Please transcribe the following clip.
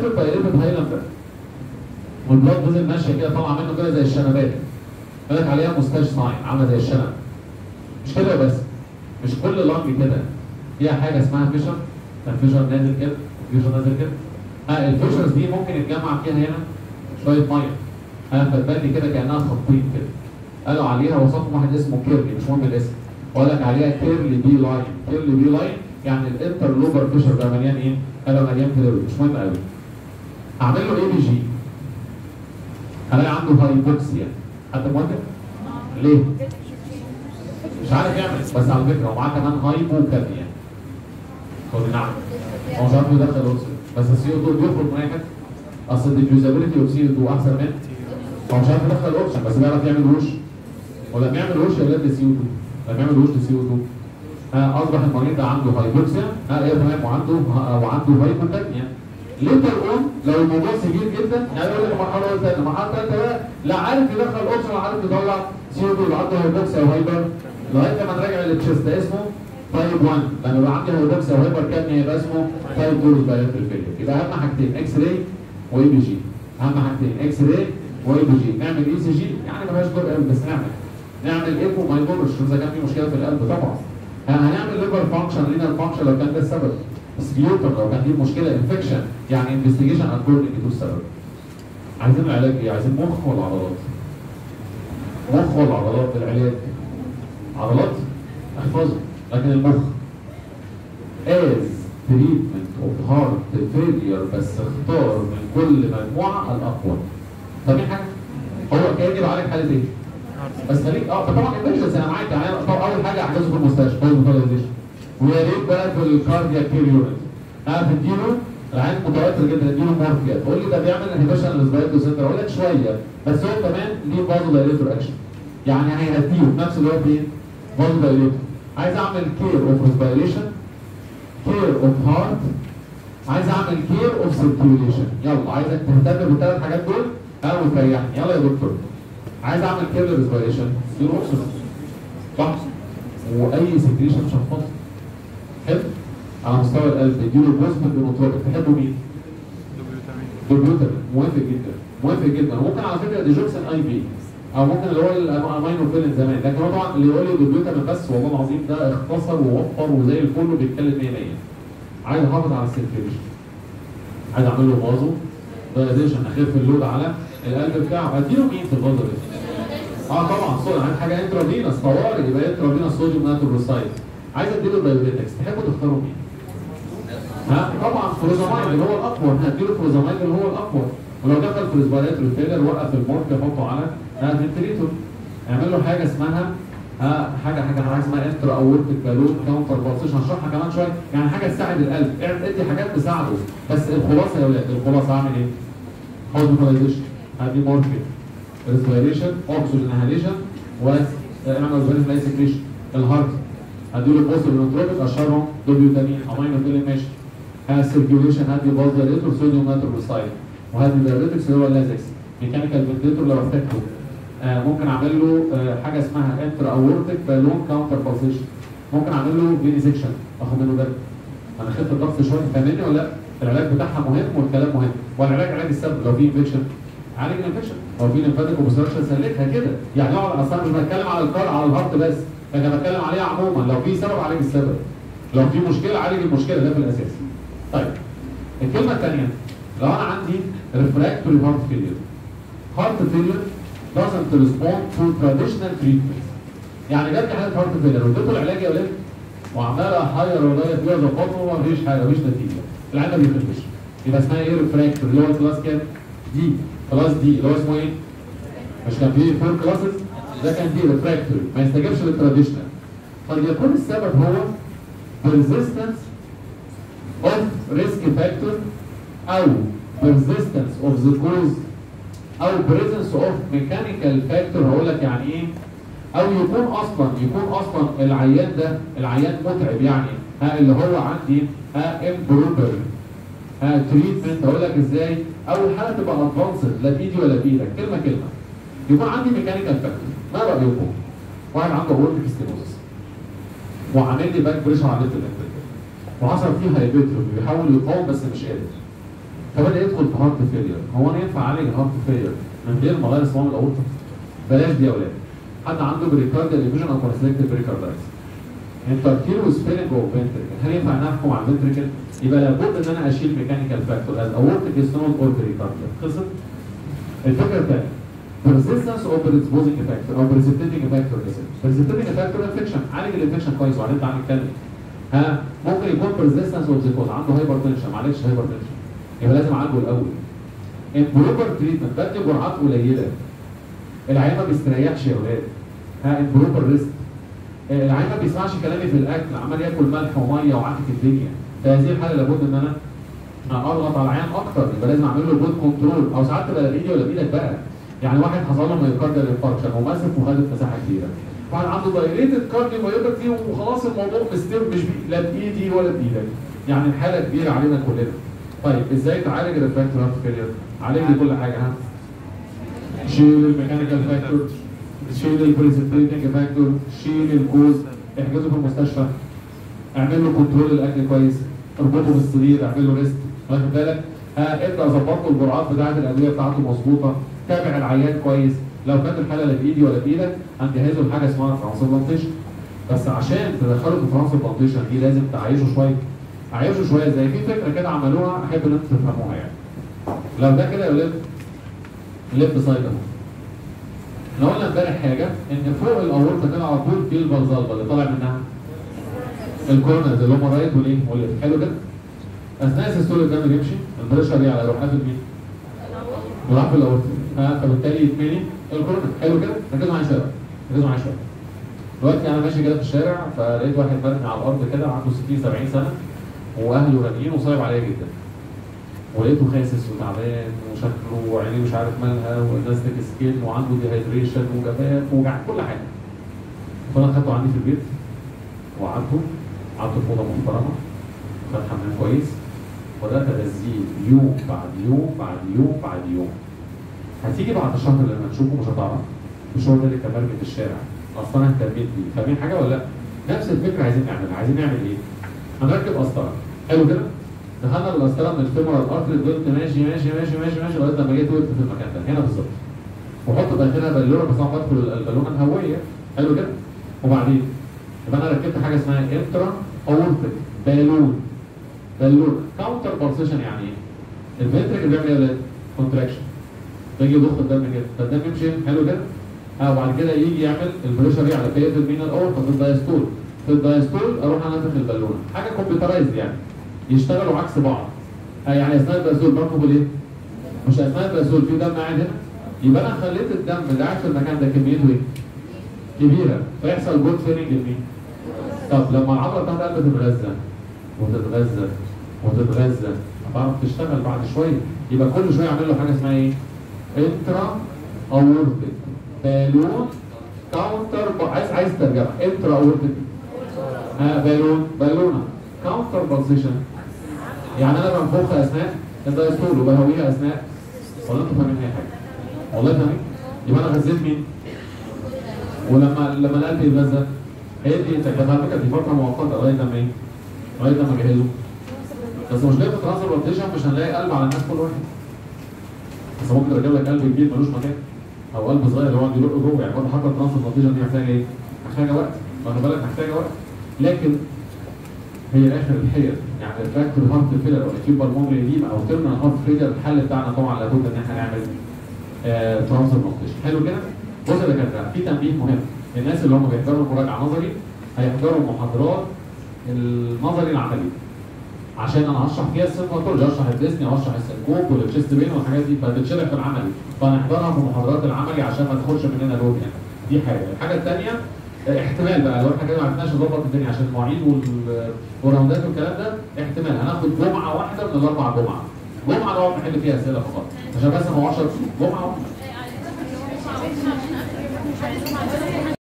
عارف الدايريتد هايلاند ده والبلاد فيزل ماشيه كده طالعه منه كده زي الشنبات قال لك عليها مستاش ساين عامله زي الشنب مش كده بس مش كل لانج كده فيها حاجه اسمها فيشر كان فيشر نازل كده فيشر نازل كده اه الفيشرز دي ممكن يتجمع فيها هنا شويه ميه اه فتبان لي كده كانها خطين كده قالوا عليها وصفهم واحد اسمه كيرلي مش مهم الاسم وقال لك عليها كيرلي بي لاين كيرلي بي لاين يعني الانترلوبر فيشر ده مليان ايه؟ قالوا مليان فلويد مش مهم قوي اعمل له اي بي جي هلاقي عنده هايبوكسيا حد موافق؟ ليه؟ مش عارف يعمل بس على فكره هو معاه كمان هايبوكابيا هو نعم هو مش عارف يدخل الاكسجين بس السي او 2 بيخرج من اي حته اصل الديفيوزابيلتي اوف سي او 2 احسن من هو مش عارف يدخل الاكسجين بس بيعرف يعمل وش ولما يعمل وش يولد للسي او 2 لما يعمل وش للسي او 2 ها اصبح المريض ده عنده هايبوكسيا ها ايه تمام وعنده وعنده هايبوكابيا ليتر اون لو الموضوع سجير جدا يعني يقول لك مرحله ثالثه المرحله الثالثه بقى لا عارف يدخل اكسجين ولا عارف يطلع سي او 2 يبقى عنده هايبوكسيا او هايبر لغايه لما نراجع للتشيست ده اسمه تايب 1 لما يبقى عندي هايبوكسيا وهايبر كابنيا يبقى اسمه تايب 2 ريسبيراتوري فيلير يبقى اهم حاجتين اكس راي واي بي جي اهم حاجتين اكس راي واي بي جي نعمل اي سي جي يعني ملهاش دور قوي بس نعمل نعمل ايكو ما يضرش اذا كان في مشكله في القلب طبعا هنعمل ليفر فانكشن رينال فانكشن لو كان ده السبب سبيوتر لو كان دي مشكله انفكشن يعني انفستيجيشن اكوردنج تو السبب عايزين العلاج ايه؟ عايزين مخ ولا عضلات؟ مخ ولا عضلات العلاج؟ عضلات احفظه لكن المخ as treatment of heart failure بس اختار من كل مجموعه الاقوى فاهمين حاجه؟ هو كان يبقى حاله ايه؟ بس خليك اه فطبعا ايمرجنسي انا معاك يعني طب اول حاجه احجزه في المستشفى هوسبيتاليزيشن ويا ريت بقى في الكاردياك كير يونت انا بتديله العين متوتر جدا اديله مورفيا تقول لي ده بيعمل انهبيشن للسبايتو سنتر اقول لك شويه بس هو كمان ليه بازو دايليتور اكشن يعني هيهديه في نفس الوقت ايه؟ بازو دايليتور عايز اعمل كير اوف ريسبيريشن كير اوف هارت عايز اعمل كير اوف سيركيوليشن يلا عايزك تهتم بالثلاث حاجات دول ها وتريحني يلا يا دكتور عايز اعمل كير للريسبيريشن دي اكسجين صح واي سكريشن مش هتحفظ حلو على مستوى القلب اديله بوزيتيف بنوتروبيك تحبوا مين؟ دوبيوتامين موافق جدا موافق جدا وممكن على فكره ديجوكسين اي بي او ممكن اللي هو الامينوفيلين زمان لكن هو طبعا اللي يقول لي دوبيوتامين بس والله العظيم ده اختصر ووفر وزي الفل وبيتكلم 100 100 عايز احافظ على السيركيوليشن عايز اعمل له فازو دايزيشن اخف اللود على القلب بتاعه اديله مين في الفازو ده؟ اه طبعا صوت عايز حاجه انترافينوس طوارئ يبقى انترافينوس صوديوم ناتروسايد عايز اديله دايوريتكس تحبوا تختاروا مين؟ ها طبعا فروزامايد اللي هو الاقوى هديله فروزامايد اللي هو الاقوى ولو دخل في ريسبيراتوري فيلر وقف المورك حطه على فنتريتور اعمل له حاجه اسمها ها حاجه حاجه حاجه اسمها انترا اورتيك بالون كاونتر بالسيشن هشرحها كمان شويه يعني حاجه تساعد القلب اعمل ادي حاجات تساعده بس الخلاصه يا ولاد الخلاصه اعمل ايه؟ هوزمولايزيشن هدي مورفين ريسبيريشن اوكسجين انهاليشن واعمل فيريفلاي سكريشن الهارت هديله بوست بنوتروبيك اشهرهم دوبيوتامين امينو فيلين ماشي السيركيوليشن هدي بازوليتور صوديوم ناتروسايد وهدي دايريتكس اللي هو اللازكس ميكانيكال فنتيتور لو احتاجته آه ممكن اعمل له آه حاجه اسمها انتر اورتيك بالون كاونتر بالسيشن ممكن اعمل له فينيزيكشن اخد منه دم انا خدت الضغط شويه فاهمني ولا لا؟ العلاج بتاعها مهم والكلام مهم والعلاج علاج السبب لو في انفكشن عالج الانفكشن لو في ليمفاتيك اوبستراكشن سلكها كده يعني اقعد اصلا مش بتكلم على الكار على الهارت بس لكن بتكلم عليها عموما لو في سبب عالج السبب لو في مشكله عالج المشكله ده في الاساس طيب الكلمه الثانيه لو انا عندي refractory heart failure heart failure doesn't respond to traditional treatment يعني جات لي حاله هارت فيلر واديته العلاج يا ولاد وعمال احير ولايه فيها ظبطه ومفيش حاجه مفيش نتيجه العلاج ما بيخفش يبقى اسمها ايه ريفراكتوري اللي هو الكلاس كام؟ دي كلاس دي اللي هو اسمه ايه؟ مش كان فيه فور كلاسز ده كان دي ريفراكتوري ما يستجابش للتراديشنال قد يكون السبب هو persistence of risk factor او persistence of the cause او presence of mechanical factor هقول لك يعني ايه او يكون اصلا يكون اصلا العيان ده العيان متعب يعني ها اللي هو عندي ها امبروبر ها تريتمنت هقول لك ازاي اول حاجه تبقى ادفانسد لا بايدي ولا بايدك كلمه كلمه يكون عندي ميكانيكال فاكتور ما رايكم واحد عنده اورتيك ستينوزس وعامل لي باك بريشر على الليفت الانتريكل وحصل فيه هايبرتروفي بيحاول يقاوم بس مش قادر فبدا يدخل في هارت فيلير هو انا ينفع اعالج هارت فيلير من غير ما اغير صمام الاورطه بلاش دي يا اولاد حد عنده بريكارديال ديفيجن او كونسلكتيف بريكاردايتس انتركيروس فيلنج اوف فنتريكل هل ينفع ان أنا احكم على الفنتريكل؟ يبقى لابد ان انا اشيل ميكانيكال فاكتور از اورتيك ستون اور بريكارديال خلصت؟ الفكره الثانيه persistence of predisposing factor او precipitating factor precipitating factor infection عالج الانفكشن كويس وبعدين تعالى نتكلم ها ممكن يكون persistence of the cause عنده هايبر تنشن معلش هايبر تنشن يبقى لازم اعالجه الاول improper treatment بدي جرعات قليله العيان ما بيستريحش يا ولاد ها improper ريسك العيان ما بيسمعش كلامي في الاكل عمال ياكل ملح وميه وعكك الدنيا في هذه الحاله لابد ان انا اضغط على العيان اكتر يبقى لازم اعمل له بود كنترول او ساعات تبقى لا بايدي ولا بايدك بقى يعني واحد حصل له مايوكارديال انفاركشن وماسك وخدت مساحه كبيره واحد عنده دايليتد كارديومايوباثي وخلاص الموضوع مستر مش بي... لا بايدي ولا بايدك يعني الحاله كبيره علينا كلنا طيب ازاي تعالج الريفراكتور هارت فيلير عالج لي كل حاجه ها شيل الميكانيكال فاكتور شيل البريزنتيتنج فاكتور شيل الكوز احجزه في المستشفى اعمل له كنترول الاكل كويس اربطه بالسرير اعمل له ريست واخد بالك ها ابدا ظبط له الجرعات بتاعه الادويه بتاعته مظبوطه تابع العيان كويس لو كانت الحاله لا بايدي ولا بايدك هنجهزه لحاجه اسمها ترانسبلانتيشن بس عشان تدخله في ترانسبلانتيشن دي لازم تعيشه شويه عيشه شويه زي في فكره كده عملوها احب ان انتوا تفهموها يعني لو ده كده يا ولاد ليفت سايد اهو احنا قلنا امبارح حاجه ان فوق الاورطه كده على طول في البلزالبه اللي طالع منها الكورنرز اللي هم رايت والايه والليفت حلو كده اثناء السيستول الدم بيمشي البريشر يعلى يروح قافل مين؟ يروح في الاورطه ها فبالتالي يتملي الكورنر حلو كده ركزوا معايا شويه ركزوا معايا شويه دلوقتي انا ماشي كده في الشارع فلقيت واحد مرمي على الارض كده عنده 60 70 سنه واهله راجعين وصايب عليا جدا ولقيته خاسس وتعبان وشكله وعينيه مش عارف مالها ونازلك سكين وعنده ديهايدريشن وجفاف وجع كل حاجه فانا خدته عندي في البيت وقعدته قعدته في اوضه محترمه خد حمام كويس وبدات اغذيه يوم بعد يوم بعد يوم بعد يوم هتيجي بعد شهر لما تشوفه مش هتعرف مش هو ده اللي كان مرمي في الشارع اصلا انا اهتميت بيه فاهمين حاجه ولا لا؟ نفس الفكره عايزين نعملها عايزين نعمل ايه؟ هنركب قسطره حلو كده؟ دخلنا بالقسطره من الفيمورال ارتري فضلت ماشي ماشي ماشي ماشي ماشي لغايه لما جيت وقفت في المكان ده هنا بالظبط وحط داخلها بالونه بس انا بدخل البالونه الهويه حلو كده؟ وبعدين يبقى انا ركبت حاجه اسمها انترا اورتيك بالون بالون كاونتر بالسيشن يعني ايه؟ الفنتريكل بيعمل ايه يا ولاد؟ كونتراكشن بيجي يضخ الدم كده فالدم يمشي حلو كده؟ اه وبعد كده يجي يعمل البريشر يعلى فيقفل بين الاورطه في الدايستول في الدايستول اروح انفخ البالونه حاجه كمبيوترايزد يعني يشتغلوا عكس بعض آه يعني اثناء البازول بنفخ الايه؟ مش اثناء البازول في دم قاعد هنا يبقى انا خليت الدم اللي قاعد في المكان ده كميته ايه؟ كبيره فيحصل جود فيلنج لمين؟ طب لما العضله بتاعت القلب تتغذى وتتغذى وتتغذى هتعرف تشتغل بعد شويه يبقى كل شويه اعمل له حاجه اسمها ايه؟ انترا اورتيك بالون كاونتر عايز عايز ترجمه انترا اورتيك ها بالون بالونه كاونتر بالسيشن يعني انا بنفخها اثناء الدايستول وبهويها اثناء ولا انتوا فاهمين اي حاجه؟ والله فاهمين؟ يبقى انا غذيت مين؟ ولما لما القلب يتغذى هي دي انت كانت على فكره دي فتره مؤقته لغايه لما ايه؟ لغايه لما اجهزه بس مشكله في الترانسبلانتيشن مش هنلاقي قلب على الناس كل واحد بس ممكن اجيب لك قلب كبير ملوش مكان او قلب صغير اللي هو يدق جوه يعني برضه حتى الترانسبلانتيشن دي محتاجه ايه؟ محتاجه وقت واخد بالك محتاجه وقت لكن هي اخر الحيل يعني الفاكتور هارت فيلر او اكيوب بالمونري ديما او تيرمينال هارت فيلر الحل بتاعنا طبعا لابد ان احنا نعمل آه ترانسبلانتيشن حلو كده؟ بص يا دكاتره في تنبيه مهم الناس اللي هم بيحضروا مراجعه نظري هيحضروا محاضرات النظري العملي عشان انا هشرح فيها السيمباتولوجي هشرح الديسني وهشرح السنكوب والتشيست بين والحاجات دي فبتشرح في العملي فهنحضرها في محاضرات العملي عشان ما تاخدش مننا لود يعني دي حاجه الحاجه الثانيه احتمال بقى لو احنا كده ما عرفناش نظبط الدنيا عشان المواعيد وال- والراوندات والكلام ده احتمال هناخد جمعه واحده من الاربع جمعه جمعه نقعد نحل فيها اسئله فقط عشان بس ما هوش جمعه واحده